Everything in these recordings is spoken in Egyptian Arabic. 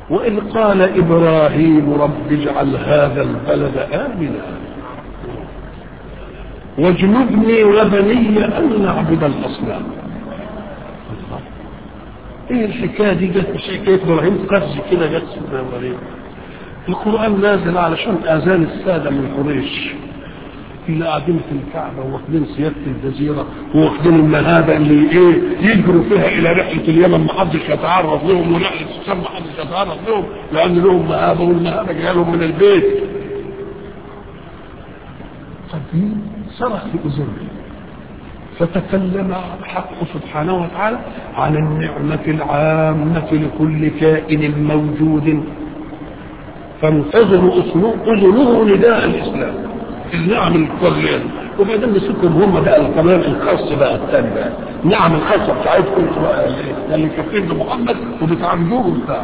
وإذ قال إبراهيم رب اجعل هذا البلد آمنا واجنبني وبني أن نعبد الأصنام ايه الحكايه دي جت مش حكايه ابراهيم قفز كده جت سيدنا ابراهيم القران نازل علشان اذان الساده من قريش اللي قاعدين في الكعبه واخدين سياده الجزيره واخدين المهابه اللي ايه يجروا فيها الى رحله اليمن ما حدش يتعرض لهم ورحله الشام ما حدش يتعرض لهم لان لهم مهابه والمهابه جايه لهم من البيت فالدين صرخ في اذنه فتكلم الحق سبحانه وتعالى عن النعمة العامة لكل كائن موجود فانتظروا اذنه نداء الاسلام النعم الكلية وبعدين مسكهم هم بقى الكلام الخاص بقى الثاني بقى النعم الخاصة بتاعتكم انتوا بقى اللي كافرين بمحمد وبتعبدوه بتاع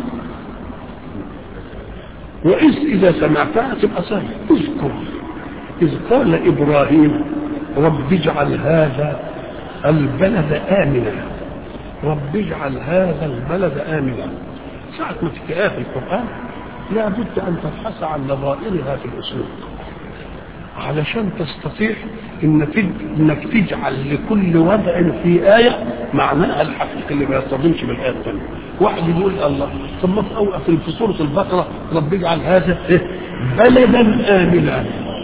وإذ إذا سمعتها تبقى سهل اذكر إذ قال إبراهيم رب اجعل هذا البلد آمنا رب اجعل هذا البلد آمنا ساعة ما تلاقيها في القرآن لابد أن تبحث عن نظائرها في الأسلوب علشان تستطيع إنك إنك تجعل لكل وضع في آية معناها الحقيقي اللي ما يصطدمش بالآية الثانية. واحد يقول الله ثم في أول في سورة البقرة رب اجعل هذا بلدا آمنا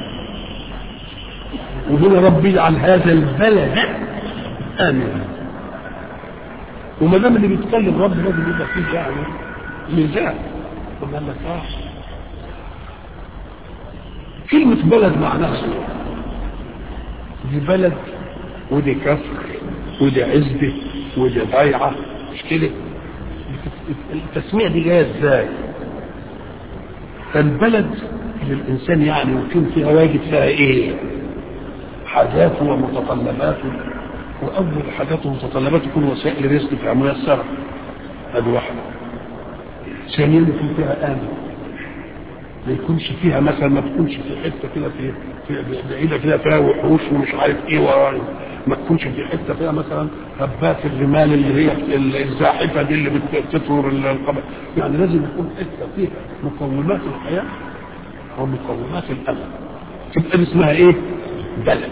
وهنا رب اجعل هذا البلد امنا وما دام اللي بيتكلم رب لازم يبقى فيه يعني ميزان طب قال لك اه كلمة بلد معناها دي بلد ودي كفر ودي عزبة ودي ضيعة مش كده التسمية دي جاية ازاي فالبلد اللي الانسان يعني يكون فيها واجد فيها ايه حاجاته ومتطلباته واول حاجاته ومتطلباته تكون وسائل رزق في ميسره ادي واحده ثانيا يكون فيها امن ما يكونش فيها مثلا ما تكونش في حته كده في, في بعيده كده فيها وحوش ومش عارف ايه وراي ما تكونش في حته فيها مثلا هبات الرمال اللي هي الزاحفه دي اللي بتطور القبر يعني لازم يكون حته فيها مقومات الحياه ومقومات الامن تبقى اسمها ايه؟ بلد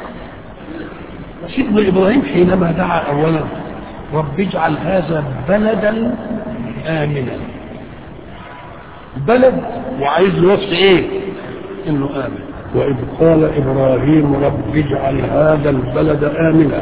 سيدنا ابراهيم حينما دعا اولا رب اجعل هذا بلدا امنا بلد وعايز وصف ايه انه امن واذ قال ابراهيم رب اجعل هذا البلد امنا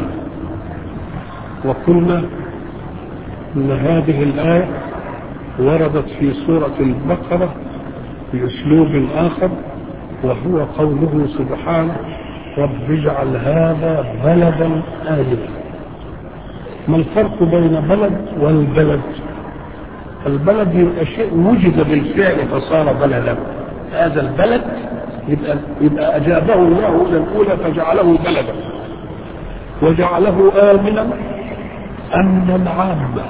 وقلنا ان هذه الايه وردت في سوره البقره باسلوب اخر وهو قوله سبحانه رب اجعل هذا بلدا آمنا ما الفرق بين بلد والبلد البلد يبقى شيء وجد بالفعل فصار بلدا هذا البلد يبقى يبقى اجابه الله الى الاولى فجعله بلدا وجعله امنا امنا عاما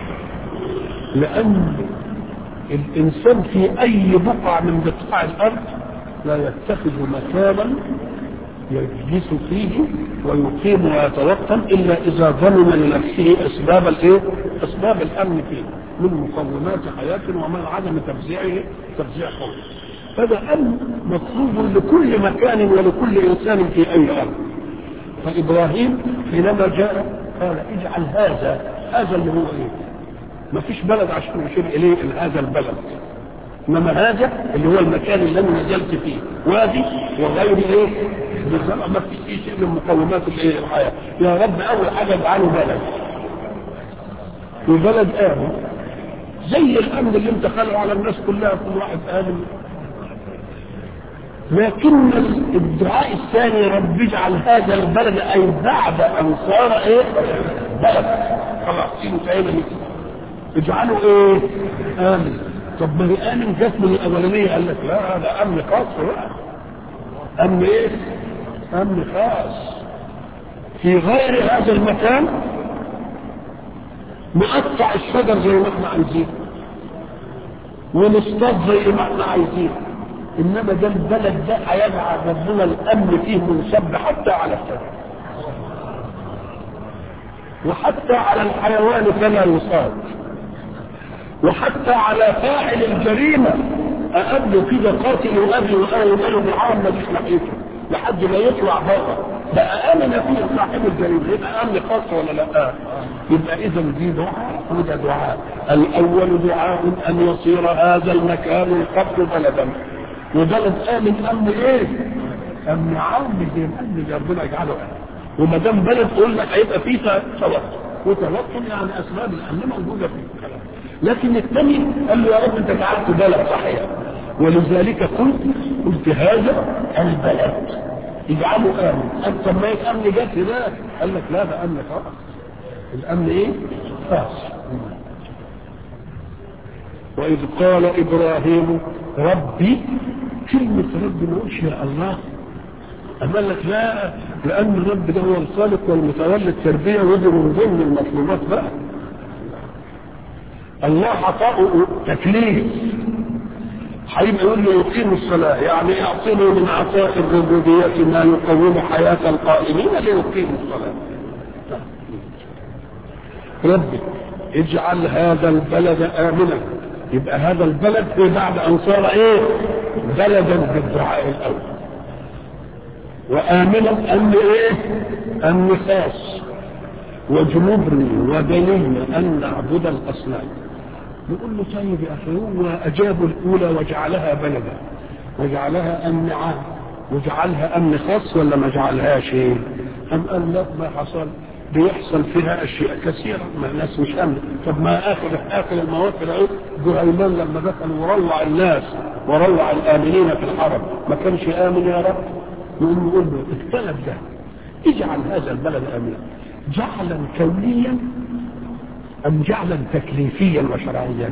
لان الانسان في اي بقعه من بقاع الارض لا يتخذ مكانا يجلس فيه ويقيم ويتوطن الا اذا ضمن لنفسه اسباب الايه؟ اسباب الامن فيه من مقومات حياه ومن عدم تفزيعه تفزيع قوي. هذا امن مطلوب لكل مكان ولكل انسان في اي ارض. فابراهيم حينما جاء قال اجعل هذا هذا اللي هو ايه؟ ما فيش بلد عشان يشير اليه هذا البلد. انما هذا اللي هو المكان اللي انا نزلت فيه وادي وغير ايه؟ بالزرع ما فيش اي شيء من مقومات الايه الحياه يا رب اول حاجه اجعله بلد وبلد امن زي الامن اللي انت خلقه على الناس كلها كل واحد امن لكن الدعاء الثاني رب اجعل هذا البلد اي بعد ان صار ايه بلد خلاص انتهينا منه اجعله ايه امن طب ما هي امن جت من الاولانيه قال لك لا هذا امن خاص بقى امن ايه امن خاص في غير هذا المكان نقطع الشجر زي ما احنا عايزين ونصطاد زي ما احنا عايزين انما ده البلد ده هيجعل ربنا الامن فيه منسب حتى على الشجر وحتى على الحيوان فلا يصاد وحتى على فاعل الجريمة أقابله كده قاتل وقابله وقابله وقابله بالعرض ما فيش ناحيته لحد ما يطلع بره بقى امن فيه صاحب الجريمه يبقى امن خاص ولا لا؟ يبقى اذا دي دعاء وده دعاء الاول دعاء ان يصير هذا المكان القبر بلدا وبلد امن امن ايه؟ امن عام زي الامن اللي ربنا يجعله امن وما دام بلد قلنا هيبقى فيه توتر وتوتر يعني اسباب الامن موجوده في الكلام لكن الثاني قال له يا رب انت جعلت بلد صحيح ولذلك قلت قلت هذا البلد اجعله امن انت سميت امن جت هناك قال لك لا ده امن خاص الامن ايه خاص واذ قال ابراهيم ربي كلمة ربي ما قلش يا الله أما قال لك لا لأن الرب ده هو الخالق والمتولي التربية ودي من ضمن المطلوبات بقى الله عطاؤه تكليف هيبقى يقول له يقيم الصلاة يعني يعطيني من عطاء الربوبية ما يقوم حياة القائمين ليقيم الصلاة ربي اجعل هذا البلد آمنا يبقى هذا البلد بعد أن صار إيه بلدا بالدعاء الأول وآمنا أمن إيه أمن خاص وجنوبني وبني أن نعبد الأصنام يقول له طيب يا اخي هو اجابوا الاولى وجعلها بلدا وجعلها امن عام وجعلها امن خاص ولا ما جعلهاش ايه؟ ام قال لا ما حصل بيحصل فيها اشياء كثيره ما الناس مش امن طب ما اخر اخر المواد في العيد جهيمان لما دخل وروع الناس وروع الامنين في الحرم ما كانش امن يا رب يقول يقول له اختلف ده اجعل هذا البلد امنا جعلا كونيا أم جعلا تكليفيا وشرعيا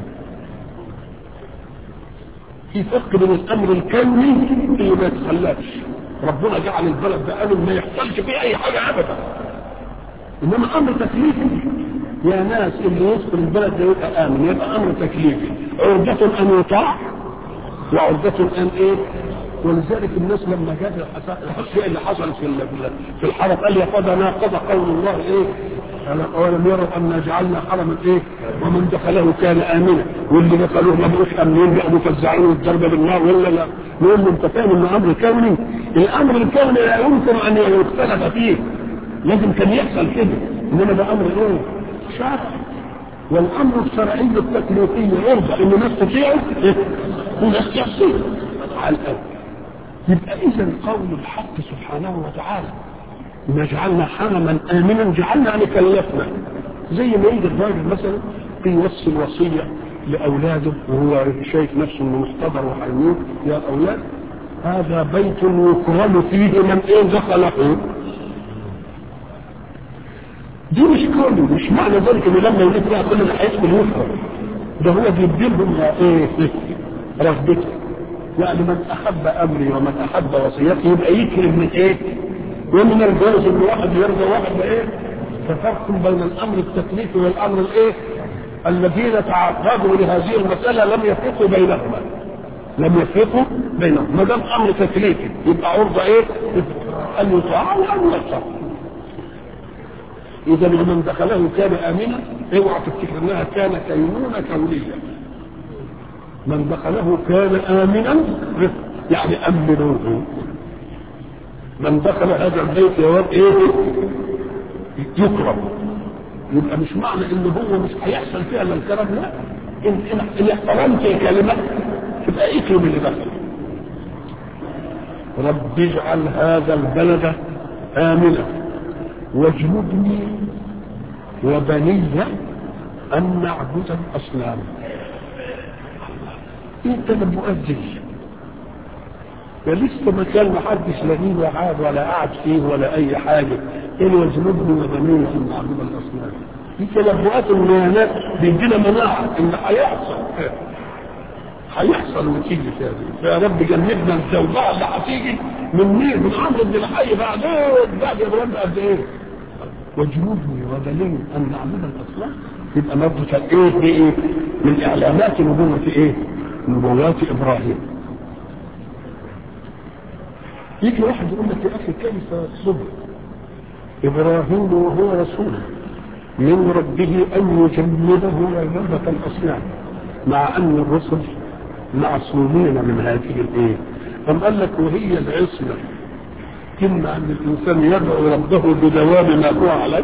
في فرق بين الأمر الكوني اللي ما يتخلاش ربنا جعل البلد ده أمن ما يحصلش فيه أي حاجة أبدا إنما أمر تكليفي يا ناس اللي يدخل البلد ده يبقى آمن يبقى أمر تكليفي عرضة أن يطاع وعرضة أن إيه ولذلك الناس لما جاء الشيء اللي حصل في في الحرم قال يا قد ناقض قول الله ايه ولم يروا ان جعلنا حرما ايه ومن دخله كان امنا واللي دخلوه ما بقوش امنين بقوا مفزعين والضرب بالنار ولا لا نقول له انت فاهم انه امر كوني الامر الكوني لا يمكن ان يختلف فيه لازم كان يحصل كده انما ده امر ايه شرعي والامر الشرعي التكليفي يرضى ان الناس تطيعه وناس تعصيه على الاول يبقى اذا قول الحق سبحانه وتعالى ما جعلنا حرما امنا جعلنا يعني كلفنا زي ما يجي الراجل مثلا بيوصي الوصيه لاولاده وهو شايف نفسه انه محتضر وحيموت يا اولاد هذا بيت يكرم فيه من ايه دخله دي مش كونه مش معنى ذلك انه لما يريد بقى كل اللي هيدخل يكرم ده هو بيدي لهم ايه رغبته يعني من احب امري ومن احب وصيتي يبقى يكرم من ايه ومن الجوز ان واحد يرضى واحد ايه ففرق بين الامر التكليفي والامر الايه الذين تعرضوا لهذه المساله لم يفرقوا بينهما لم يفرقوا بينهما ما دام امر تكليفي يبقى عرضه ايه ان يطاع وان يعصى اذا من دخله كان امنا اوعى تفتكر انها كان كينونه كونيه من دخله كان آمنا يعني أمنوه من دخل هذا البيت يا واد ايه يكرم يبقى مش معنى ان هو مش هيحصل فيها الا الكرم لا ان ان احترمت الكلمه تبقى اكرم اللي دخل رب اجعل هذا البلد امنا واجنبني وبني ان نعبد الاصنام انت المؤذن ولسه مكان ما حدش لاقيه لا قاعد ولا قاعد فيه ولا اي حاجه الا يجنبني وبنيه في معبود الاصنام دي تنبؤات الميانات بيدينا مناعه ان هيحصل هيحصل نتيجه هذه يا رب جنبنا الزوجات اللي هتيجي من مين؟ من عمرو بن الحي بعد ايه؟ بعد ابراهيم قد ايه؟ وجنوبني وبنيه ان نعبد الاصنام يبقى برضه ايه بايه؟ من اعلانات نبوه ايه؟ نبوات ابراهيم يجي واحد يقول لك يا اخي كيف صبر ابراهيم وهو رسول من ربه ان يجنبه عباده الاصنام مع ان الرسل معصومين من هذه الايه أم قال لك وهي العصمة إما أن الإنسان يدعو ربه بدوام ما هو عليه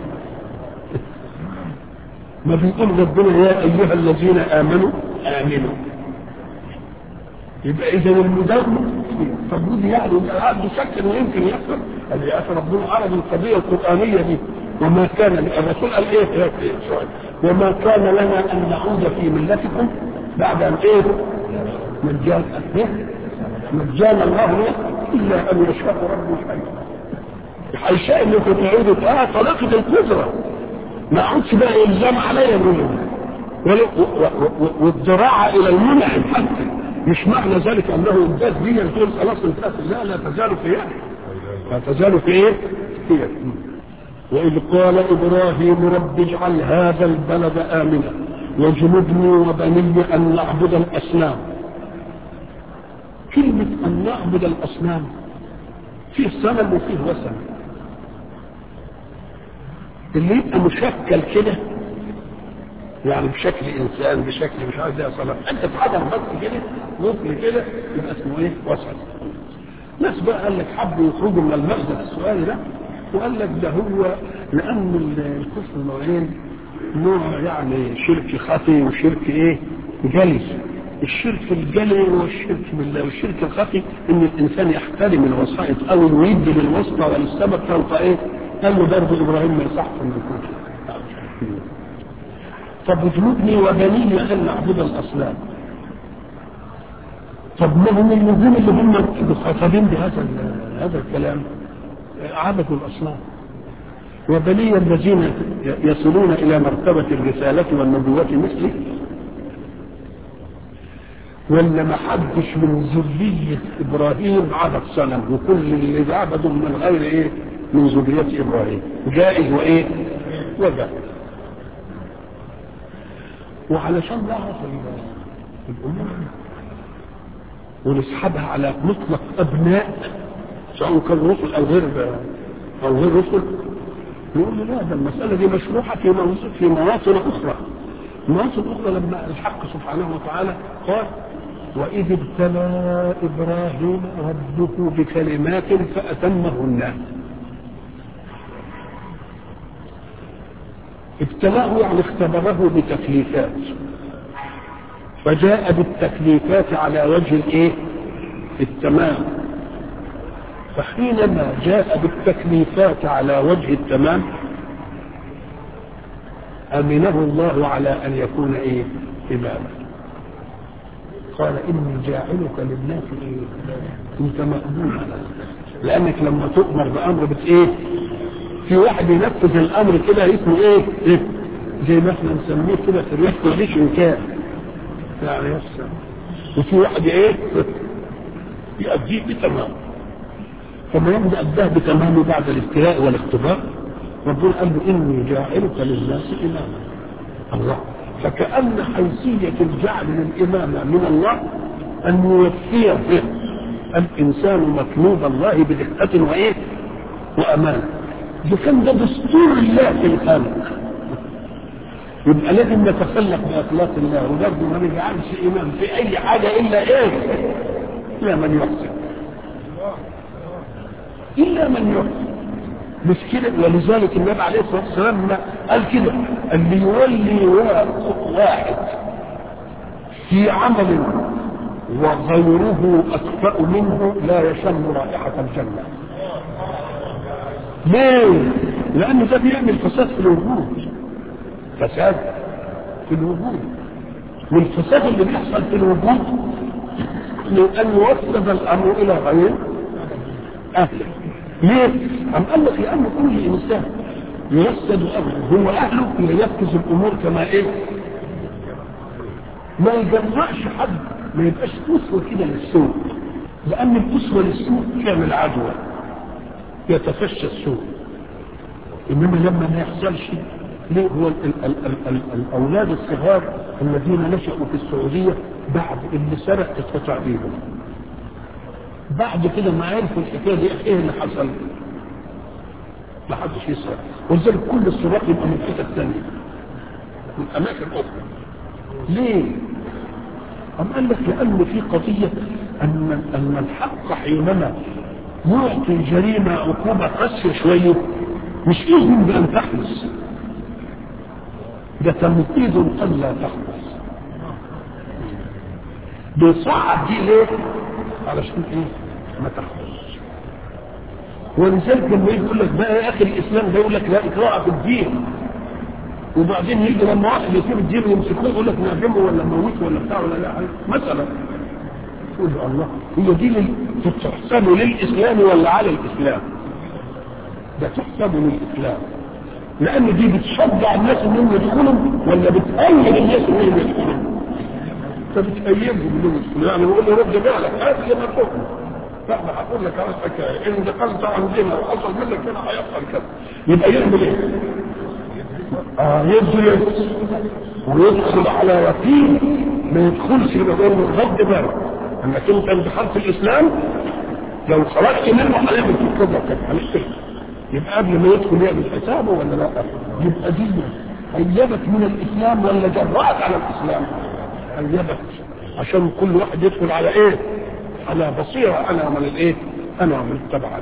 ما بيقول ربنا يا أيها الذين آمنوا آمنوا يبقى إذا المداومة طب ودي يعني عنده شك إنه يمكن يحصل قال يا أخي ربنا عرض القضية القرآنية دي وما كان الرسول قال إيه وما كان لنا أن نعود في ملتكم بعد أن إيه مجان إيه مجان الله إلا أن يشاء ربه شيئا هيشاء انكم تعودوا اه طلاقة القدرة ما عودش بقى الزام عليا منهم والذراعة الى المنعم حتى مش معنى ذلك انه اداس دي تقول خلاص انتهت لا لا تزال في ايه لا تزال في ايه هي وإذ قال إبراهيم رب اجعل هذا البلد آمنا واجنبني وبني أن نعبد الأصنام كلمة أن نعبد الأصنام فيه صنم وفيه وثن اللي يبقى مشكل كده يعني بشكل انسان بشكل مش عارف ده صنم انت في عدم بس كده وصل كده يبقى اسمه ايه وثن ناس بقى قال لك حبوا يخرجوا من المغزى في السؤال ده وقال لك ده هو لان الكفر نوعين نوع يعني شرك خفي وشرك ايه جلي الشرك الجلي والشرك بالله والشرك الخفي ان الانسان يحترم الوسائط او يدي للوسطى وللسبب فوق ايه قال له برضه ابراهيم ما يصح من الكفر طب اجنبني وبني ان نعبد الاصنام طب ما هم النظام اللي هم مخاطبين بهذا هذا الكلام عبدوا الاصنام وبني الذين يصلون الى مرتبه الرساله والنبوه مثلي ولا ما حدش من ذرية إبراهيم عبد صنم وكل اللي عبدوا من غير إيه من ذرية إبراهيم جائز وإيه وجائز وعلشان نعرف الأمور ونسحبها على مطلق أبناء سواء كان رسل أو غير أو غير رسل نقول له لا ده المسألة دي مشروحة في في مواطن أخرى مواطن أخرى لما الحق سبحانه وتعالى قال وإذ ابتلى إبراهيم ربه بكلمات فأتمهن ابتلاه يعني اختبره بتكليفات فجاء بالتكليفات على وجه الايه التمام فحينما جاء بالتكليفات على وجه التمام امنه الله على ان يكون ايه اماما قال اني جاعلك للناس ايه انت مأمون لانك لما تؤمر بامر بت ايه في واحد ينفذ الامر كده اسمه ايه, إيه؟ زي ما احنا نسميه كده في الريح ليش انكار يعني يسر وفي واحد ايه يأديه بتمام فما يبدأ أداه بتمامه بعد الابتلاء والاختبار ربنا قال له إني جاعلك للناس إماما الله فكأن حيثية الجعل للإمامة من الله أن يوفي به الإنسان مطلوب الله بدقة وإيه وأمانة ده كان ده دستور الله في الخلق يبقى لازم نتخلق باخلاق الله وبرضه ما نجعلش امام في اي حاجه الا ايه؟ الا من يحسن. الا من يحسن. مش كده ولذلك النبي عليه الصلاه والسلام قال كده اللي يولي واحد في عمل وغيره اكفأ منه لا يشم رائحه الجنه. ليه؟ لأن ده بيعمل فساد في الوجود. فساد في الوجود والفساد اللي بيحصل في الوجود من ان يوصل الامر الى غير اهله ليه؟ أم قال لك لأن كل إنسان يرصد أمره هو أهله لينفذ الأمور كما إيه؟ ما يجمعش حد ما يبقاش أسوة كده للسوء لأن الأسوة للسوء تعمل عدوى يتفشى السوء إنما لما ما يحصلش ليه هو ال ال ال ال ال الاولاد الصغار الذين نشأوا في السعودية بعد اللي سرق تتقطع ايده بعد كده ما عرفوا الحكايه دي ايه اللي حصل ما حدش يسرق ولذلك كل السراق يبقى من حتت ثانيه من اماكن اخرى ليه؟ أم قال لك لأن في قضية أن أن الحق حينما يعطي الجريمة عقوبة قاسية شوية مش إذن بأن تحدث ده تمهيد ألا تحدث بيصعب دي ليه؟ علشان إيه؟ ما تحدث ولذلك لما يجي يقول لك بقى يا أخي الإسلام ده يقول لك لا إكراه في الدين وبعدين يجي لما واحد يسيب الدين ويمسكوه يقول لك نعدمه ولا نموته ولا بتاع ولا لا مثلا تقول له الله هي دي لل- تحسب للاسلام ولا على الاسلام؟ ده تحسب للاسلام لان دي بتشجع الناس انهم يدخلوا ولا بتأيد الناس انهم يدخلوا؟ فبتأيدهم انهم يدخلوا يعني بقول له رد بالك هات لي ما فاحنا هقول لك على حكايه ان دخلت عندنا وحصل منك كده هيحصل كذا يبقى يعمل ايه؟ اه يدرس ويدخل على يقين ما يدخلش يبقى يقول له غض بالك انك انت دخلت الاسلام لو خرجت منه هنعمل فيك كذا وكذا هنشترك يبقى قبل ما يدخل يعمل حسابه ولا لا؟ يبقى دي أيبك من الإسلام ولا جرأت على الإسلام؟ أيبك عشان كل واحد يدخل على إيه؟ على بصيرة أنا من الإيه؟ أنا من التبع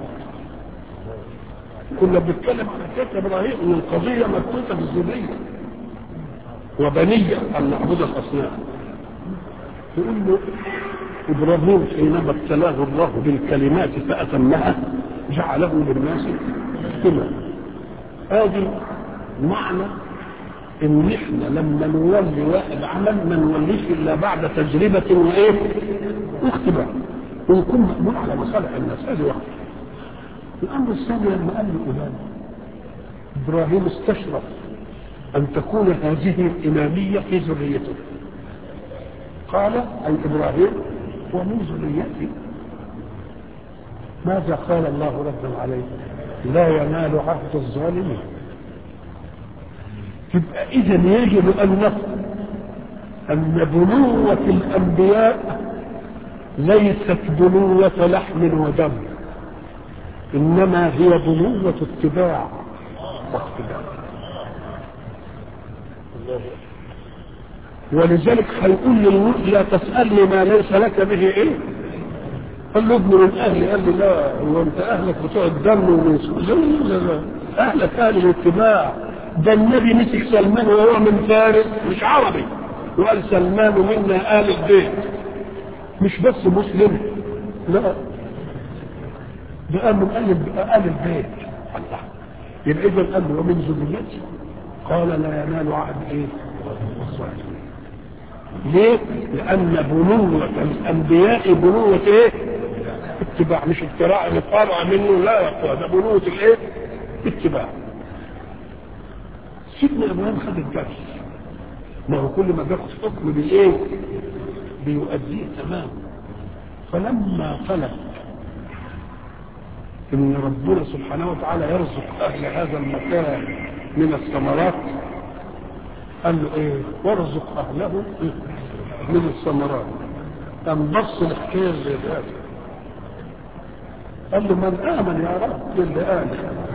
كنا بنتكلم على كده ابراهيم ان القضيه مكتوبه بالذريه وبنيه ان نعبد الاصنام يقول له ابراهيم حينما ابتلاه الله بالكلمات فاتمها جعله للناس اماما ادي معنى ان احنا لما نولي واحد عمل ما نوليش الا بعد تجربه وايه واختبار ونكون مأمون على مصالح الناس هذه واحده الامر الثاني لما قال له ابراهيم استشرف ان تكون هذه الاماميه في ذريته قال اي ابراهيم ومن ذريتي ماذا قال الله ردا عليه لا ينال عهد الظالمين يبقى اذا يجب ان نفهم ان بنوه الانبياء ليست بنوه لحم ودم انما هي بنوة اتباع واقتداء ولذلك هيقول للموت لا تسألني ما ليس لك به ايه قال له ابن من اهلي قال لي لا هو انت اهلك بتوع الدم والنسوء لا لا اهلك اهل الاتباع ده النبي مسك سلمان وهو من فارس مش عربي وقال سلمان منا اهل البيت مش بس مسلم لا ده قال من آل آل البيت الله يبقى إذا قال له ومن ذريتي قال لا ينال عهد إيه؟ الصالحين ليه؟ لأن بنوة الأنبياء بنوة إيه؟ اتباع مش اختراع اللي طالع منه لا يا أخوة ده بنوة الإيه؟ اتباع سيدنا إبراهيم خد الدرس ما هو كل ما بياخد حكم بالإيه؟ بيؤديه تمام فلما طلب ان ربنا سبحانه وتعالى يرزق اهل هذا المكان من الثمرات قال له ايه وارزق اهله إيه؟ من الثمرات قام بص الحكايه زي ده قال له من امن يا رب باللي امن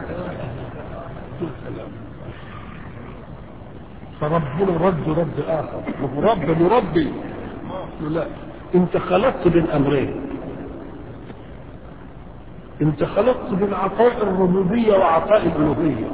فربنا رد رد اخر رب مربي لا انت خلقت بين امرين انت خلقت بين عطاء الربوبيه وعطاء الالوهيه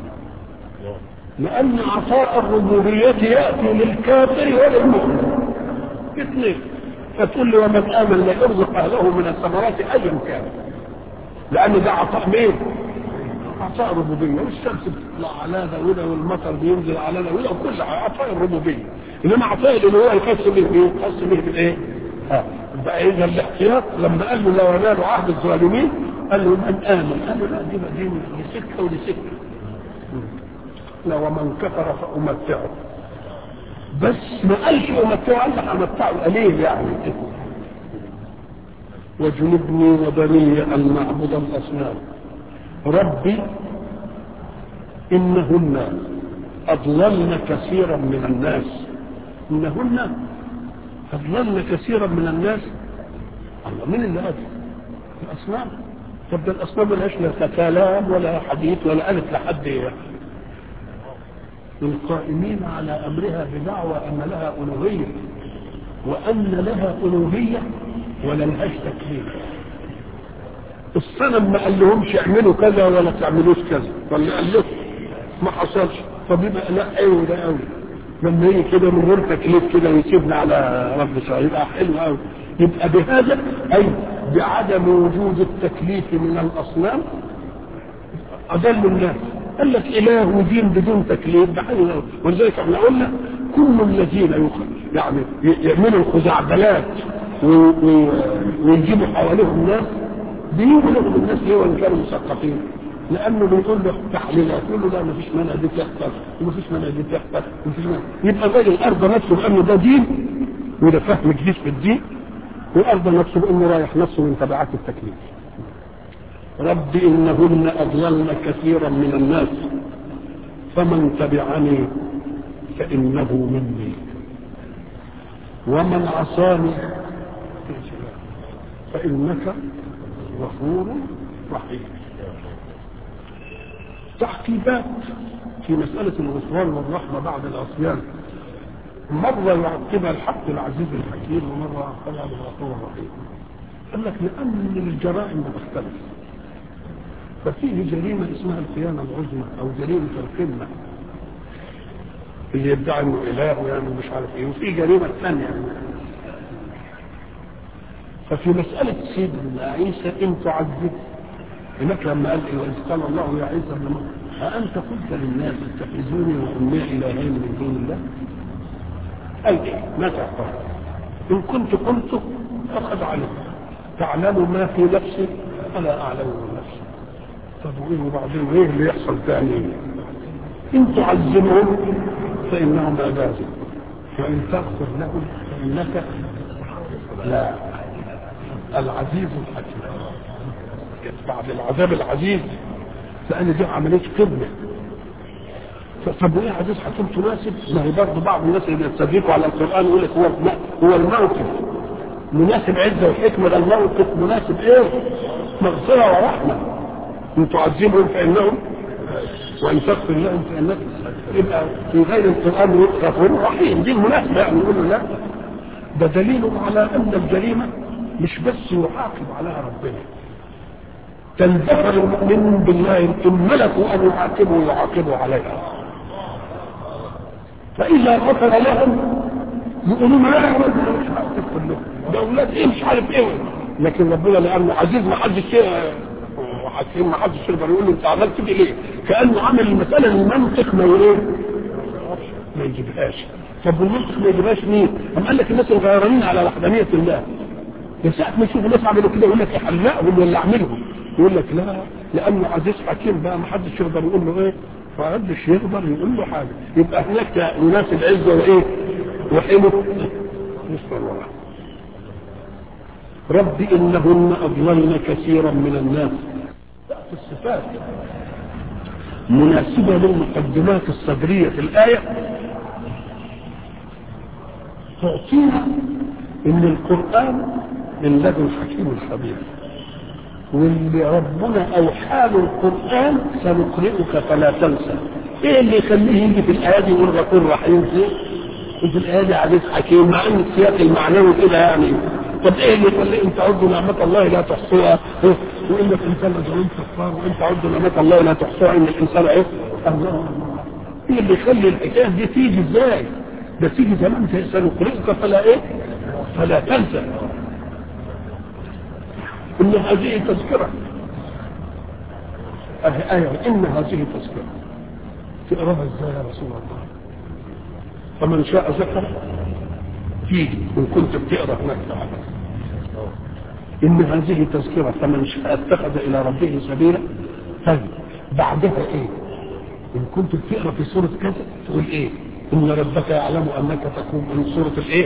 لان عطاء الربوبيه ياتي للكافر وللمؤمن اثنين فتقول لي ومن امن لا يرزق اهله من الثمرات ايا كان لان ده عطاء مين؟ عطاء الربوبيه والشمس بتطلع على ده وده والمطر بينزل على ده وده كل عطاء الربوبيه انما عطاء الالوهيه الخاص به بايه؟ الخاص به بالايه؟ اه بقى اذا الاحتياط لما قال له لا ينال عهد الظالمين قال له من امن قال له لا دي بقى دي لسكه ولسكه لا ومن كفر فامتعه بس ما قالش امتعه قال لك امتعه قليل يعني وجنبني وبني ان نعبد الاصنام ربي انهن اضللن كثيرا من الناس انهن اضللن كثيرا من الناس الله مين اللي قال الاصنام طب ده الاصنام ملهاش لا كلام ولا حديث ولا قالت لحد ايه القائمين على امرها بدعوى ان لها الوهيه وأن لها ألوهية ولا لهاش تكليف الصنم ما قال لهمش اعملوا كذا ولا تعملوش كذا ولا قال لهم ما حصلش طب يبقى لا ايوه ده قوي لما يجي كده من غير تكليف كده ويسيبنا على رب سعيد يبقى حلو قوي يبقى بهذا اي بعدم وجود التكليف من الاصنام اضل الناس قال لك اله ودين بدون تكليف ده حلو قوي ولذلك احنا قلنا كل الذين يخ- يعني يعملوا الخزعبلات و- و- ويجيبوا حواليهم ناس بيجوا لهم الناس ليه وان كانوا مثقفين لانه بيقول له تحليلات يقول له لا ما فيش مانع دي تحصل وما فيش مانع دي تحصل وما فيش مانع يبقى الراجل ارضى نفسه بانه ده دين وده فهم جديد في الدين وارضى نفسه بانه رايح نفسه من تبعات التكليف رب انهن اضللن كثيرا من الناس فمن تبعني فانه مني ومن عصاني فانك غفور رحيم تعقيبات في مسألة الغفران والرحمة بعد العصيان مرة يعقبها الحق العزيز الحكيم ومرة يعقبها بالغفور الرحيم قال لك لأن الجرائم بتختلف ففيه جريمة اسمها الخيانة العظمى أو جريمة القمة اللي يدعي انه اله ويعمل مش عارف ايه وفي جريمة ثانية ففي مسألة سيدنا عيسى إن تعذب هناك لما قال إيه وإذ قال الله يا عيسى ابن مريم أأنت قلت للناس اتخذوني وأمي إلهين من دون الله؟ قال إيه؟ ماذا قال؟ إن كنت قلت فقد علمت تعلم ما في نفسي ألا أعلم من نفسي طب وإيه وبعدين إيه اللي يحصل تاني؟ إن تعذبهم فإنهم عبادي وإن تغفر لهم فإنك لا العزيز الحكيم بعد العذاب العزيز لان دي عمليه قمه طب وايه عزيز حكيم تناسب؟ ما هي برضه بعض الناس اللي بيستدركوا على القران يقول لك هو هو الموقف مناسب عزه وحكمه ده الموقف مناسب ايه؟ مغفره ورحمه ان تعذبهم فانهم وان تغفر لهم فانك يبقى في غير القران غفور رحيم دي المناسبه يعني يقول له لا ده دليل على ان الجريمه مش بس يعاقب عليها ربنا تندفر المؤمنون بالله ان ملكوا ان يعاقبوا يعاقبوا عليها فاذا غفر لهم يقولون لا يا رب مش هعاقب كلهم ده اولاد ايه مش عارف ايه لكن ربنا لانه عزيز ما حدش وحكيم ما حدش يقدر يقول له انت عملت كده ليه؟ كانه عمل المساله المنطق ما ايه؟ ما يجيبهاش طب والمنطق ما يجيبهاش مين؟ أم قال لك الناس الغيرانين على وحدانيه الله يا ساعة ما يشوف الناس عملوا كده يقول لك احرقهم ولا اعملهم يقول لك لا لانه عزيز حكيم بقى ما حدش يقدر يقول له ايه ما حدش يقدر يقول له حاجه يبقى هناك يناسب عزه وايه وحلو نسال الله رب انهن اضللن كثيرا من الناس في الصفات مناسبه للمقدمات الصدريه في الايه تعطينا ان القران من لدن حكيم خبير واللي ربنا اوحى له القران سنقرئك فلا تنسى ايه اللي يخليه يجي في الايه دي يقول غفور رحيم وفي الايه دي عزيز حكيم مع ان السياق المعنوي كده يعني طب ايه اللي يخلي ان تعدوا نعمه الله لا تحصوها إيه؟ وان الانسان لظلوم كفار وان تعدوا نعمه الله لا تحصوها ان الانسان ايه الله ايه اللي يخلي الحكايه دي تيجي ازاي ده تيجي زمان سنقرئك فلا ايه فلا تنسى ان هذه تذكره أه آية إن هذه تذكرة تقراها ازاي يا رسول الله فمن شاء ذكر فيه إن كنت بتقرا هناك تعالى إن هذه تذكرة فمن شاء اتخذ إلى ربه سبيلا طيب بعدها إيه؟ إن كنت بتقرا في سورة كذا تقول إيه؟ إن ربك يعلم أنك تقوم من سورة الإيه؟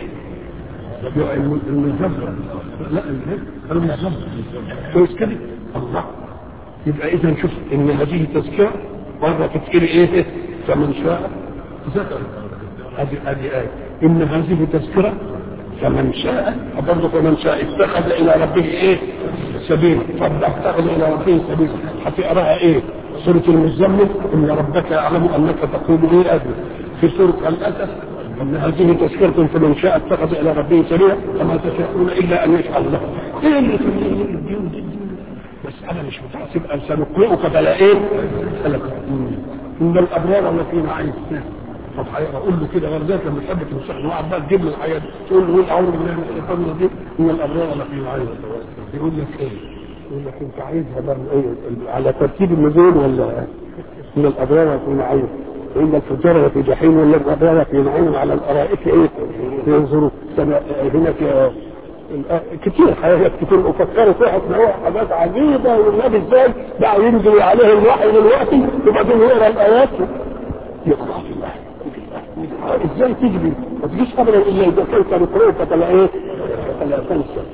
المزمر لا المزمر كويس كده الله يبقى اذا شوف ان هذه تذكره مره تذكري ايه فمن شاء ذكر هذه هذه ايه ان هذه تذكره فمن شاء برضه فمن شاء اتخذ الى ربه ايه سبيلا طب اتخذ الى ربه سبيلا هتقراها ايه سورة المزمل إن ربك يعلم أنك تقول إيه أدنى في سورة الأسد ان هذه تذكرة فمن شاء اتخذ الى ربه سبيلا وما تشاءون الا ان يشاء الله ايه اللي يخليه الدين دي مسألة مش متحسب سنقرئك فلا ايه؟ فلا ان الابرار لفي نعيم طب اقول له كده غير ذلك لما تحب تمسح له واحد بقى تجيب له الحياه دي تقول له قول اعوذ بالله من الشيطان الرجيم ان الابرار لفي نعيم يقول لك ايه؟ يقول لك انت عايزها بقى ايه على ترتيب النزول ولا ان الابرار لفي نعيم وان الفجار لفي جحيم ولا الابرار في نعيم على الارائك ايه؟ ينظروا هناك كتير حاجات كتير وفكروا فيها تلاقوها حاجات عجيبه والنبي ازاي بقى ينزل عليه الوحي دلوقتي وبعدين يقرا الايات يقرا في الله ازاي تجري ما تجيش ابدا الا اذا كنت نقرأك فلا ايه فلا تنسى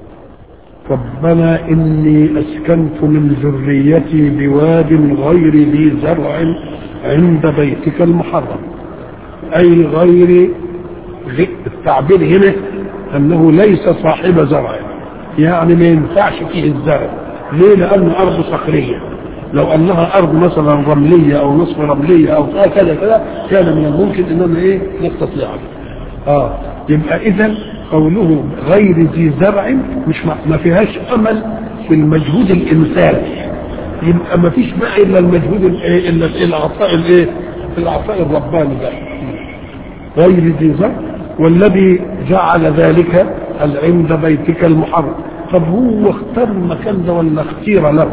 ربنا إني أسكنت من ذريتي بواد غير ذي زرع عند بيتك المحرم أي غير التعبير هنا أنه ليس صاحب زرع يعني ما ينفعش فيه الزرع ليه لأنه أرض صخرية لو أنها أرض مثلا رملية أو نصف رملية أو كذا كذا كان من الممكن أننا إيه نستطيع آه يبقى إذا قوله غير ذي زرع مش ما فيهاش أمل في المجهود الإنساني يبقى ما فيش بقى إلا المجهود الإيه إلا العطاء الإيه العطاء الرباني ده غير ذي زرع والذي جعل ذلك عند بيتك المحرم طب هو اختار المكان ده ولا اختير له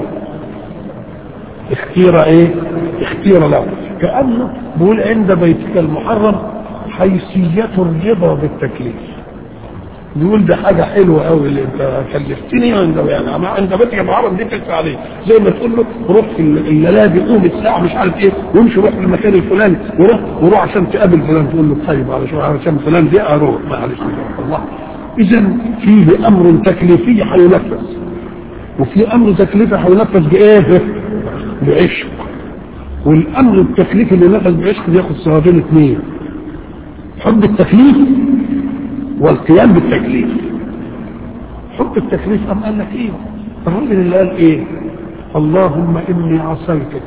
اختير ايه اختير له كأنه بيقول عند بيتك المحرم حيثية الرضا بالتكليف بيقول ده حاجة حلوة قوي اللي انت كلفتني عند يعني عند بيتك المحرم دي تدفع عليه زي ما تقول له روح في الليالي قوم الساعة مش عارف ايه وامشي روح للمكان الفلاني وروح وروح عشان تقابل فلان تقول له طيب علشان عشان فلان دي اروح معلش الله اذا فيه امر تكليفي هينفذ وفي امر تكليفي هينفذ بايه؟ بعشق والامر التكليفي اللي نفذ بعشق بياخد صوابين اثنين حب التكليف والقيام بالتكليف حب التكليف أم قال لك ايه الراجل اللي قال ايه اللهم اني عصيتك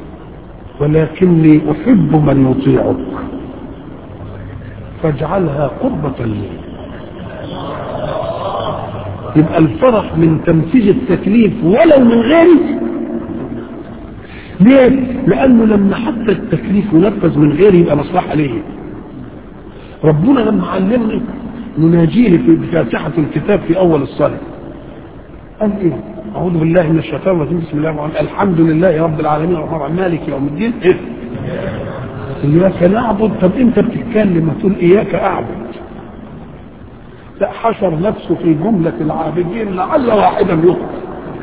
ولكني احب من يطيعك فاجعلها قربة لي يبقى الفرح من تنفيذ التكليف ولو من غيري ليه؟ لأنه لما حتى التكليف ينفذ من غيري يبقى مصلحة ليه ربنا لما علمني نناجيه في فاتحة الكتاب في أول الصلاة قال إيه؟ أعوذ بالله من الشيطان الرجيم بسم الله الرحمن الرحيم الحمد لله رب العالمين الرحمن الرحيم مالك يوم الدين إيه؟ إياك نعبد طب أنت بتتكلم تقول إياك أعبد لا حشر نفسه في جملة العابدين لعل واحدا يخطئ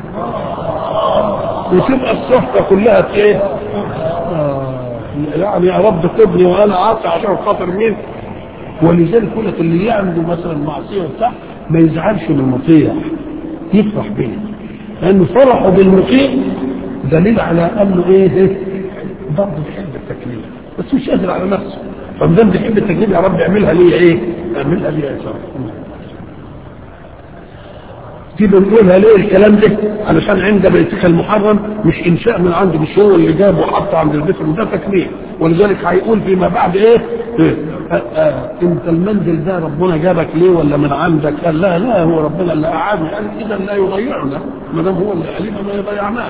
وتبقى الصفقة كلها ايه؟ آه يعني يا رب خدني وانا عاصي عشان خاطر مين؟ ولذلك يقول لك اللي عنده مثلا معصيه وبتاع ما يزعلش من المطيع يفرح به لانه فرحه بالمطيع دليل على انه ايه ايه برضه بيحب التكليف بس مش قادر على نفسه فما دام بيحب التكليف يا رب اعملها لي ايه؟ اعملها لي يا شرف دي بنقولها ليه الكلام ده علشان عند بيتك المحرم مش انشاء من عنده مش هو اللي جابه وحطه عند البيت ده تكليف ولذلك هيقول فيما بعد ايه, إيه؟ آه آه انت المنزل ده ربنا جابك ليه ولا من عندك قال لا لا هو ربنا اللي قعدنا قال اذا لا يضيعنا ما دام هو اللي علينا ما يضيعناش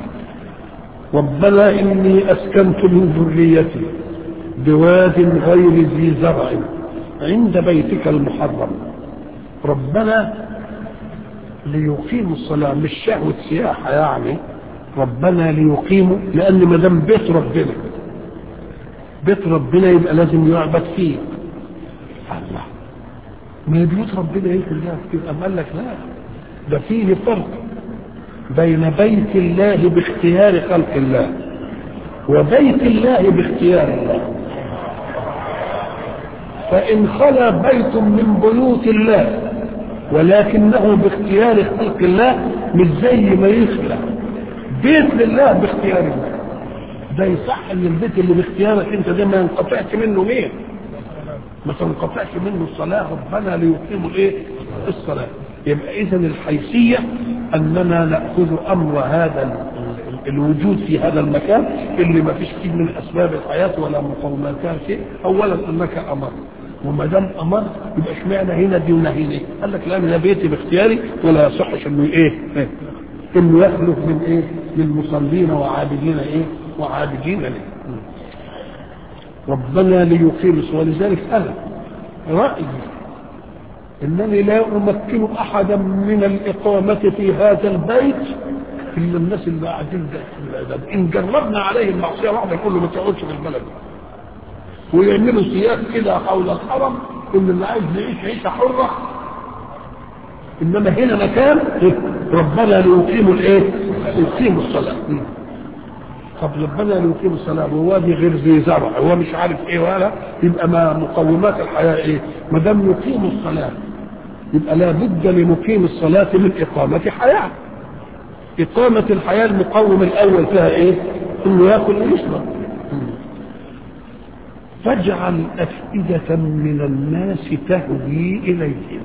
ربنا اني اسكنت من ذريتي بواد غير ذي زرع عند بيتك المحرم ربنا ليقيموا الصلاة مش شهوة سياحة يعني ربنا ليقيموا لأن ما دام بيت ربنا بيت ربنا يبقى لازم يعبد فيه الله ما بيوت ربنا ايه كلها تبقى قال لك لا ده فيه فرق بين بيت الله باختيار خلق الله وبيت الله باختيار الله فإن خلا بيت من بيوت الله ولكنه باختيار خلق الله مش زي ما يخلق بيت لله باختيار الله ده يصح ان البيت اللي باختيارك انت ده ما ينقطعش منه مين ما تنقطعش منه الصلاه ربنا ليقيموا الايه الصلاه يبقى اذا الحيثيه اننا ناخذ امر هذا الوجود في هذا المكان اللي ما فيش فيه من اسباب الحياه ولا مقوماتها شيء اولا انك امرت وما دام امر يبقى اشمعنى هنا دي وهنا هنا قال لك لا انا بيتي باختياري ولا يصحش انه ايه إيه؟ انه يخلف من ايه للمصلين وعابدين ايه وعابدين ليه ربنا ليقيم الصلاة ولذلك انا رايي انني لا امكن احدا من الاقامه في هذا البيت الا الناس اللي قاعدين ده ان جربنا عليه المعصيه واحده نقول له ما تقعدش في البلد ويعملوا سياق كده حول الحرم ان اللي عايز يعيش عيشه حره انما هنا مكان ربنا ليقيموا الايه؟ يقيموا الصلاه طب ربنا ليقيموا الصلاه هو دي غير ذي زرع هو مش عارف ايه ولا يبقى ما مقومات الحياه ايه؟ ما دام يقيموا الصلاه يبقى لابد لمقيم الصلاه من اقامه حياه إقامة الحياة المقوم الأول فيها إيه؟ إنه يأكل ويشرب. فاجعل أفئدة من الناس تهوي إليهم.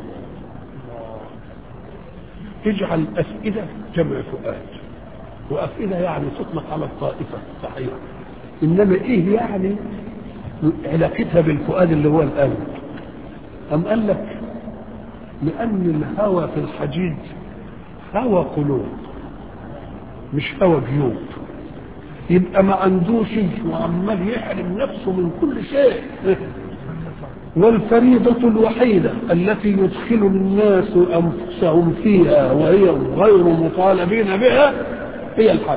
اجعل أفئدة جمع فؤاد. وأفئدة يعني تطلق على الطائفة صحيح. إنما إيه يعني علاقتها بالفؤاد اللي هو القلب؟ أم قال لك لأن الهوى في الحديد هوى قلوب مش هوى جيوب يبقى ما عندوش وعمال يحرم نفسه من كل شيء والفريضة الوحيدة التي يدخل الناس أنفسهم فيها وهي غير مطالبين بها هي الحج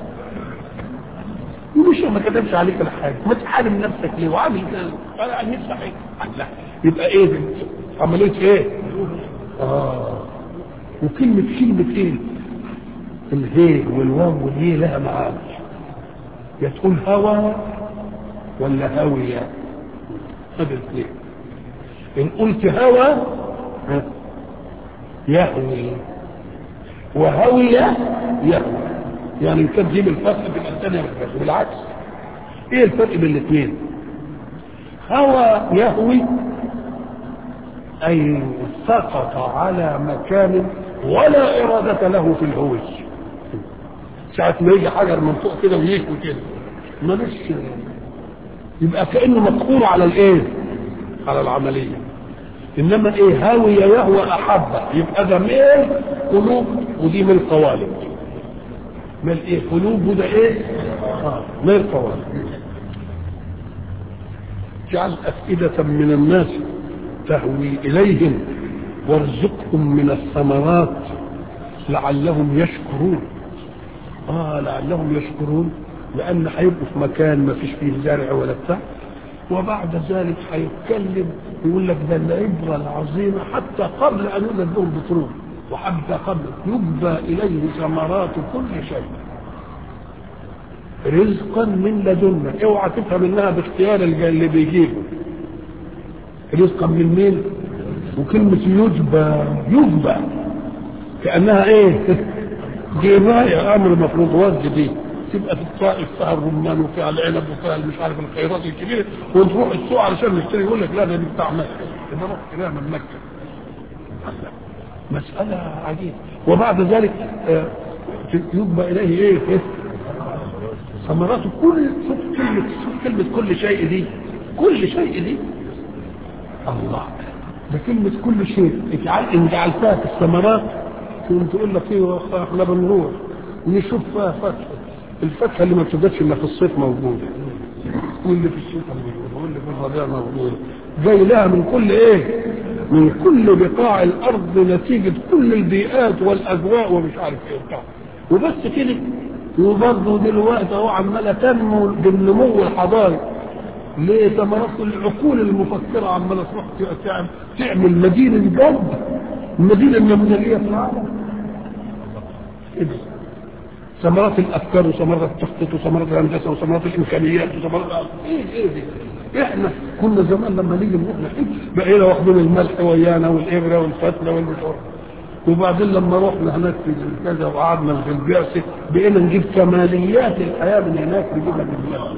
مش ما كتبش عليك الحاج ما تحارم نفسك ليه وعامل كده انا عن نفسي حاجه لا يبقى ايه ده؟ عمليه ايه؟ اه وكلمة كلمة ايه؟ الهي والواو والهي لها معاني يا تقول هوى ولا هاوية هذا الاثنين إن قلت هوى يهوي وهوية يهوي يعني إن كانت دي بالفتح تبقى الثانية بالفتح بالعكس إيه الفرق بين الاثنين؟ هوى يهوي أي سقط على مكان ولا إرادة له في الهوي ساعة ما يجي حجر من فوق كده ويهوي كده ملوش يبقى كأنه مقهور على الإيه؟ على العملية إنما إيه هاوي يهوى أحبه يبقى ده ميل قلوب ودي ميل قوالب ميل إيه قلوب وده إيه؟ آه ميل قوالب جعل أفئدة من الناس تهوي إليهم وارزقهم من الثمرات لعلهم يشكرون آه لعلهم يشكرون لأن هيبقوا في مكان ما فيش فيه زرع ولا بتاع وبعد ذلك هيتكلم يقول لك ده العبرة العظيمة حتى قبل أن يولد لهم بترول وحتى قبل يجبى إليه ثمرات كل شيء رزقا من لدنا اوعى تفهم انها باختيار اللي بيجيبه رزقا من مين وكلمة يجبى يجبى كأنها ايه جباية امر المفروض وزن دي تبقى في الطائف فيها الرمان وفيها العنب وفيها مش عارف الخيرات الكبيرة ونروح السوق علشان نشتري يقول لك لا ده دي بتاع مكة يبقى روح كده من مكة مسألة عجيبة وبعد ذلك آه يجبى إليه إيه, إيه؟ ثمرات كل شوف كلمة شوف كلمة كل شيء دي كل شيء دي الله ده كلمة كل شيء اجعل ان جعلتها في الثمرات كنت تقول لك ايه احنا بنروح نشوف فيها فتحة الفتحة اللي ما بتبدأش الا في الصيف موجودة واللي في الشتاء موجودة واللي في الربيع موجودة جاي لها من كل ايه من كل بقاع الارض نتيجة كل البيئات والاجواء ومش عارف ايه وبتاع وبس كده وبرضه دلوقتي اهو عماله تنمو بالنمو الحضاري ليه ثمرات العقول المفكره عماله تروح تعمل تعمل مدينه جد المدينه النموذجيه في العالم إيه ثمرات الافكار وثمرات التخطيط وثمرات الهندسه وثمرات الامكانيات وثمرات ايه ايه دي احنا كنا زمان لما نيجي نروح نحج بقينا واخدين الملح ويانا والابره والفتله والبشور وبعدين لما رحنا هناك في كذا وقعدنا في البعثة بقينا نجيب كماليات الحياة من هناك نجيبها من هناك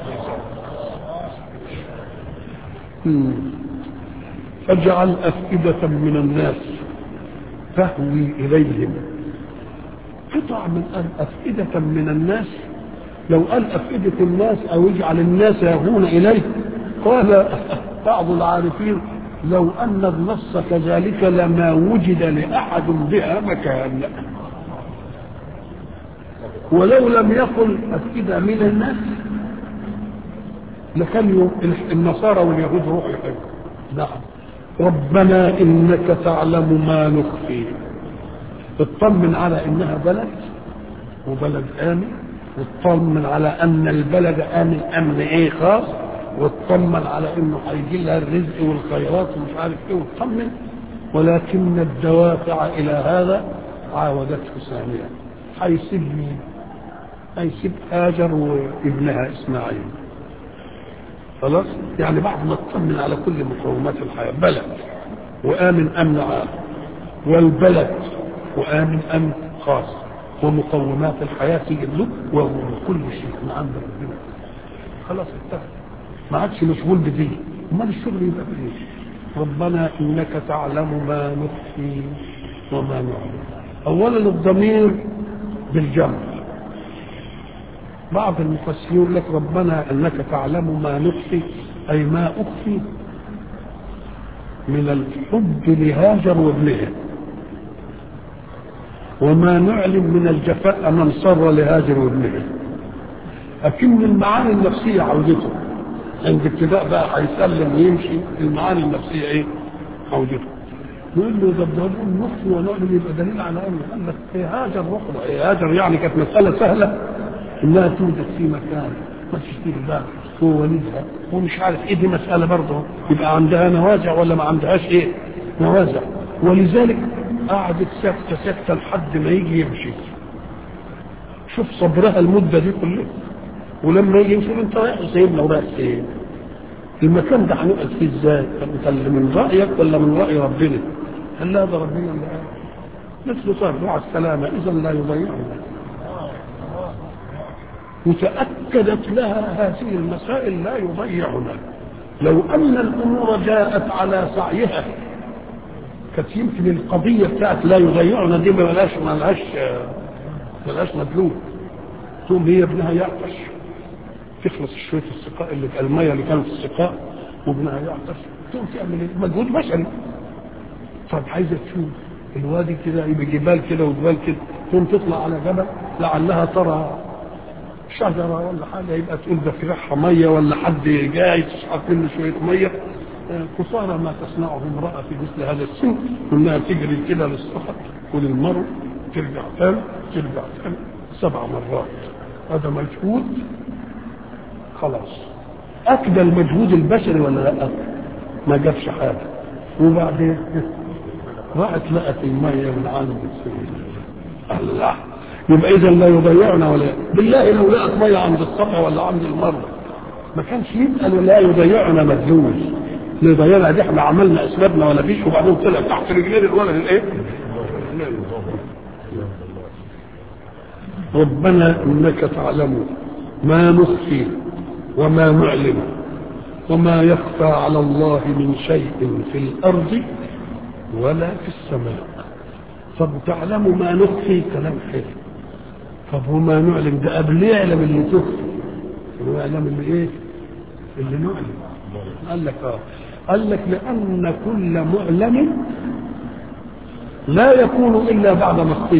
فاجعل أفئدة من الناس تهوي إليهم قطع من قال أفئدة من الناس لو قال أفئدة الناس أو اجعل الناس يهون إليه قال بعض العارفين لو أن النص كذلك لما وجد لأحد بها مكان ولو لم يقل أفئدة من الناس لكان النصارى واليهود روحوا يحبوا نعم ربنا إنك تعلم ما نخفي اطمن على إنها بلد وبلد آمن واطمن على أن البلد آمن أمن إيه خاص واطمن على إنه هيجي لها الرزق والخيرات ومش عارف إيه واطمن ولكن الدوافع إلى هذا عاودته ثانية هيسيب مين؟ هيسيب هاجر وابنها إسماعيل خلاص يعني بعد ما اطمن على كل مقومات الحياة بلد وآمن أمن عام والبلد وآمن أمن خاص ومقومات الحياة تيجي له وكل شيء من عند ربنا خلاص انتهى ما عادش مشغول بدي امال الشغل يبقى في ايه ربنا انك تعلم ما نخفي وما نعلم اولا الضمير بالجمع بعض المفسرين يقول لك ربنا انك تعلم ما نخفي اي ما اخفي من الحب لهاجر وابنها وما نعلم من الجفاء من صر لهاجر وابنها لكن المعاني النفسية عودته عند ابتداء بقى هيسلم ويمشي المعاني النفسية ايه عودته نقول له ده ده نخفي ونعلم يبقى دليل على انه قال لك إيه هاجر رحمة إيه هاجر يعني كانت مسألة سهلة انها توجد في مكان ما تشتري بقى هو ولدها ومش عارف ايه دي مسألة برضه يبقى عندها نوازع ولا ما عندهاش ايه نوازع ولذلك قعدت ساكتة ساكتة لحد ما يجي يمشي شوف صبرها المدة دي كلها ولما يجي يمشي انت رايح سيبنا ورايح فين المكان ده هنقعد فيه ازاي انت اللي من رايك ولا من راي ربنا قال لا ده ربنا اللي قال مثل صار مع السلامه اذا لا يضيعنا وتاكدت لها هذه المسائل لا يضيعنا لو ان الامور جاءت على سعيها كانت يمكن القضيه بتاعت لا يضيعنا دي ما لهاش ما لهاش ما لهاش مدلول ثم هي ابنها يعطش تخلص شويه السقاء اللي الميه اللي كانت في السقاء وابنها يعطش تقوم تعمل ايه؟ مجهود بشري طب عايزه تشوف الوادي كده يبقى جبال كده وجبال كده تقوم تطلع على جبل لعلها ترى شجره ولا حاجه يبقى تقول ده في ريحها ميه ولا حد جاي تسحب منه شويه ميه قصارى ما تصنعه امراه في مثل هذا السن انها تجري كده للصفا وللمرء ترجع تاني ترجع تاني سبع مرات هذا مجهود خلاص اكدى المجهود البشري ولا لا ما جابش حاجه وبعدين راحت لقت الميه من عالم السبيل الله يبقى اذا لا يضيعنا ولا بالله لو لقت ميه عند الصفا ولا عند المره ما كانش يسال لا يضيعنا مدلول يضيعنا دي احنا عملنا اسبابنا ولا فيش وبعدين طلع تحت رجلين الولد الايه؟ ربنا انك تعلم ما نخفي وما نعلم وما يخفى على الله من شيء في الارض ولا في السماء طب تعلم ما نخفي كلام حلو طب وما نعلم ده قبل يعلم اللي تخفي ويعلم اللي ايه اللي نعلم قال لك اه قال لك لان كل معلم لا يكون الا بعد مخفي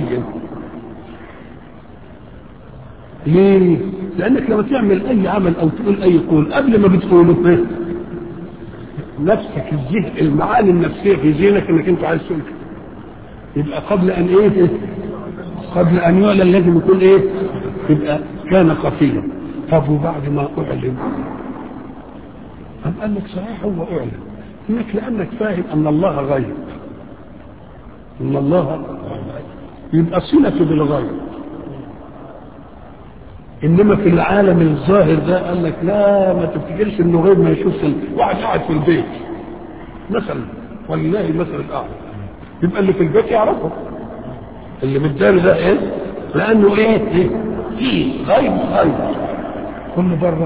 ليه؟ لانك لما تعمل اي عمل او تقول اي قول قبل ما بتقوله ايه؟ نفسك الذهن المعاني النفسيه في ذهنك انك انت عايز تقول يبقى قبل ان ايه؟ قبل ان يعلن لازم يكون ايه؟ يبقى كان خفيا طب وبعد ما اعلن أم قال لك صحيح هو اعلن انك لانك فاهم ان الله غيب ان الله يبقى صلته بالغيب انما في العالم الظاهر ده قال لك لا ما تفتكرش انه غير ما يشوف واحد قاعد في البيت مثلا ولله المثل الاعلى يبقى اللي في البيت يعرفه اللي بالدار ده ايه لانه ايه ايه في غيب غيب كل بره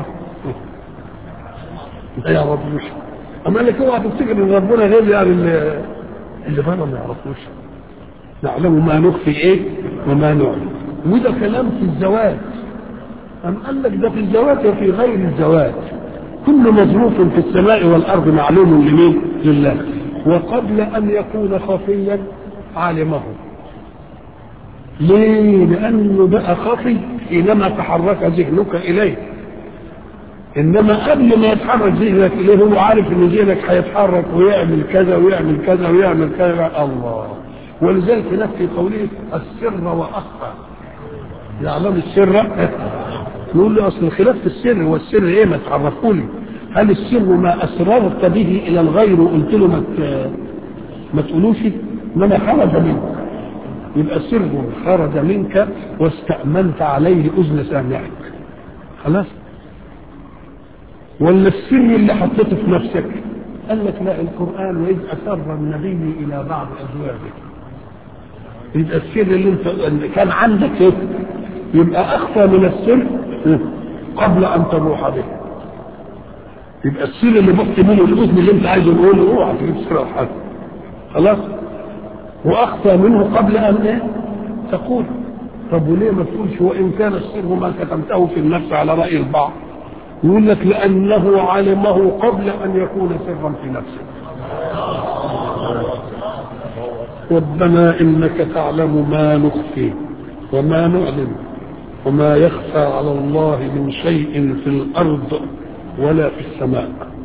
إيه؟ يا رب مش اما لك اوعى تفتكر ان ربنا غير يعني اللي اللي بره ما يعرفوش نعلم ما نخفي ايه وما نعلم وده كلام في الزواج أم قال لك ده في الزواج وفي غير الزواج كل مظروف في السماء والارض معلوم لمين لله وقبل ان يكون خفيا علمه ليه لانه بقى خفي حينما تحرك ذهنك اليه انما قبل ما يتحرك ذهنك اليه هو عارف ان ذهنك هيتحرك ويعمل كذا ويعمل كذا ويعمل كذا الله ولذلك هناك في قوله السر واخفى يعلم السر نقول له اصل الخلاف في السر والسر ايه ما تعرفوني هل السر ما اسررت به الى الغير وقلت له ما ما تقولوش انما خرج منك يبقى سر خرج منك واستأمنت عليه اذن سامعك خلاص ولا السر اللي حطيته في نفسك قال لك لا القرآن وإذ أسر النبي إلى بعض أزواجه يبقى السر اللي انت اللي كان عندك ايه يبقى أخفى من السر قبل أن تروح به يبقى السر اللي بص منه الأذن اللي انت عايزه نقوله اوعى تجيب سر حد خلاص وأخفى منه قبل أن ايه تقول طب وليه ما تقولش وإن كان السر ما كتمته في النفس على رأي البعض يقول لك لأنه علمه قبل أن يكون سرا في نفسه ربنا إنك تعلم ما نخفي وما نعلم وما يخفى على الله من شيء في الأرض ولا في السماء